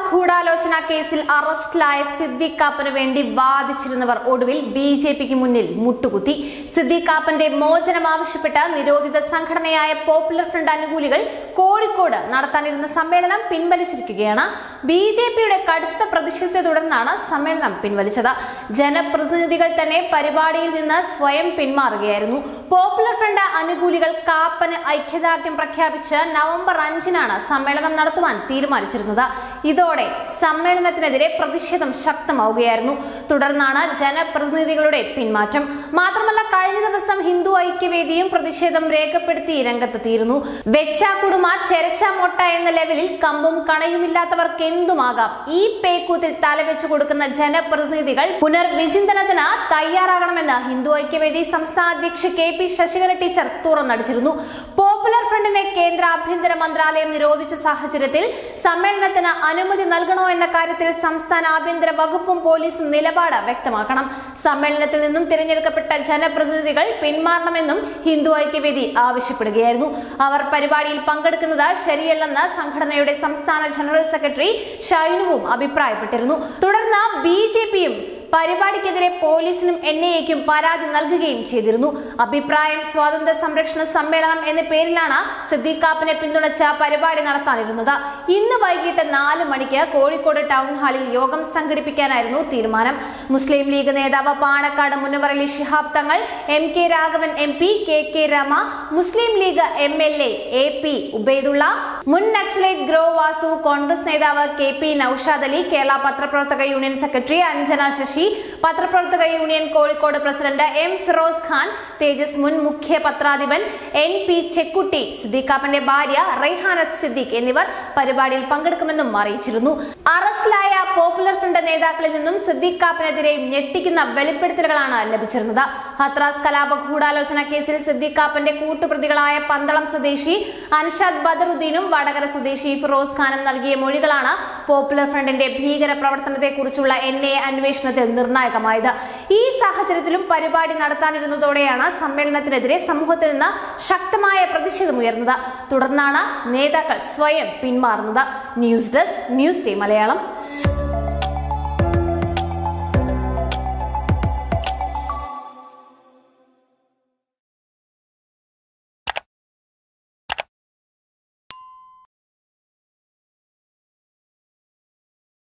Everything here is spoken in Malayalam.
ഗൂഢാലോചന കേസിൽ അറസ്റ്റിലായ സിദ്ദിഖ് കാപ്പന് വേണ്ടി വാദിച്ചിരുന്നവർ ഒടുവിൽ ബി ജെ പിക്ക് മുന്നിൽ മുട്ടുകുത്തി സിദ്ദിഖ് കാപ്പന്റെ മോചനം ആവശ്യപ്പെട്ട നിരോധിത സംഘടനയായ പോപ്പുലർ ഫ്രണ്ട് അനുകൂലികൾ കോഴിക്കോട് നടത്താനിരുന്ന സമ്മേളനം പിൻവലിച്ചിരിക്കുകയാണ് ബി ജെ പിയുടെ കടുത്ത പ്രതിഷേധത്തെ തുടർന്നാണ് സമ്മേളനം പിൻവലിച്ചത് ജനപ്രതിനിധികൾ തന്നെ പരിപാടിയിൽ നിന്ന് സ്വയം പിന്മാറുകയായിരുന്നു പോപ്പുലർ ഫ്രണ്ട് അനുകൂലികൾ കാപ്പന് ഐക്യദാർഢ്യം പ്രഖ്യാപിച്ച് നവംബർ അഞ്ചിനാണ് സമ്മേളനം നടത്തുവാൻ തീരുമാനിച്ചിരുന്നത് ഇതോടെ സമ്മേളനത്തിനെതിരെ പ്രതിഷേധം ശക്തമാവുകയായിരുന്നു തുടർന്നാണ് ജനപ്രതിനിധികളുടെ പിന്മാറ്റം മാത്രമല്ല കഴിഞ്ഞ ദിവസം ഹിന്ദു ഐക്യവേദിയും പ്രതിഷേധം രേഖപ്പെടുത്തി രംഗത്തെത്തിയിരുന്നു വെച്ച കുടുമ ചെരച്ച മൊട്ട എന്ന ലെവലിൽ കമ്പും കണയുമില്ലാത്തവർക്ക് എന്തുമാകാം ഈ പേക്കൂത്തിൽ തലവെച്ചു കൊടുക്കുന്ന ജനപ്രതിനിധികൾ പുനർവിചിന്തനത്തിന് തയ്യാറാകണമെന്ന് ഹിന്ദു ഐക്യവേദി സംസ്ഥാന അധ്യക്ഷ കെ പി ശശികല ടീച്ചർ തുറന്നടിച്ചിരുന്നു പോപ്പുലർ ഫ്രണ്ടിനെ കേന്ദ്ര ആഭ്യന്തര മന്ത്രാലയം നിരോധിച്ച സാഹചര്യത്തിൽ സമ്മേളനത്തിന് അനുമതി നൽകണോ എന്ന കാര്യത്തിൽ സംസ്ഥാന ആഭ്യന്തര വകുപ്പും പോലീസും നിലപാട് വ്യക്തമാക്കണം സമ്മേളനത്തിൽ നിന്നും തിരഞ്ഞെടുക്കപ്പെട്ട ജനപ്രതിനിധികൾ പിന്മാറണമെന്നും ഹിന്ദു ഐക്യവേദി ആവശ്യപ്പെടുകയായിരുന്നു അവർ പരിപാടിയിൽ പങ്കെടുക്കുന്നത് ശരിയല്ലെന്ന് സംഘടനയുടെ സംസ്ഥാന ജനറൽ സെക്രട്ടറി ഷൈനുവും അഭിപ്രായപ്പെട്ടിരുന്നു തുടർന്ന് ബി ജെ പിയും പരിപാടിക്കെതിരെ പോലീസിനും എൻ ഐ എക്കും പരാതി നൽകുകയും ചെയ്തിരുന്നു അഭിപ്രായം സ്വാതന്ത്ര്യ സംരക്ഷണ സമ്മേളനം എന്ന പേരിലാണ് സിദ്ദീഖ് കാപ്പനെ പിന്തുണച്ച പരിപാടി നടത്താനിരുന്നത് ഇന്ന് വൈകിട്ട് നാല് മണിക്ക് കോഴിക്കോട് ടൗൺ ഹാളിൽ യോഗം സംഘടിപ്പിക്കാനായിരുന്നു തീരുമാനം മുസ്ലിം ലീഗ് നേതാവ് Panakkad Munavvarali Shihab Thangal M K Raghavan M P K K Rema Muslim League M L A A P Ubaidulla മുൻ നക്സലൈറ്റ് ഗ്രോ വാസു കോൺഗ്രസ് നേതാവ് കെ പി നൌഷാദ് അലി കേരള പത്രപ്രവർത്തക യൂണിയൻ സെക്രട്ടറി അഞ്ജന ശശി പത്രപ്രവർത്തക union Kozhikode president M Firoz Khan Tejas മുൻ മുഖ്യ പത്രാധിപൻ എൻ പി ചെക്കുട്ടി സിദ്ദീഖാപ്പന്റെ ഭാര്യ റെയ്ഹാനത്ത് സിദ്ദീഖ് എന്നിവർ പരിപാടിയിൽ പങ്കെടുക്കുമെന്നും അറിയിച്ചിരുന്നു അറസ്റ്റിലായ പോപ്പുലർ ഫ്രണ്ട് നേതാക്കളിൽ നിന്നും സിദ്ദീഖ് കാപ്പനെതിരെ ഞെട്ടിക്കുന്ന വെളിപ്പെടുത്തലുകളാണ് ലഭിച്ചിരുന്നത് ഹത്രാസ് കലാപ ഗൂഢാലോചന കേസിൽ സിദ്ദീഖ് കാപ്പന്റെ കൂട്ടുപ്രതികളായ പന്തളം സ്വദേശി അൻഷാദ് ബദറുദ്ദീനും വടകര സ്വദേശി ഫിറോസ് ഖാനും നൽകിയ മൊഴികളാണ് പോപ്പുലർ ഫ്രണ്ടിന്റെ ഭീകര പ്രവർത്തനത്തെക്കുറിച്ചുള്ള എൻ ഐ അന്വേഷണത്തിൽ നിർണായകമായത് ഈ സാഹചര്യത്തിലും പരിപാടി നടത്താനിരുന്നതോടെയാണ് സമ്മേളനത്തിനെതിരെ സമൂഹത്തിൽ നിന്ന് ശക്തമായ പ്രതിഷേധമുയർന്നത് തുടർന്നാണ് നേതാക്കൾ സ്വയം പിന്മാറുന്നത് news desk news day Malayalam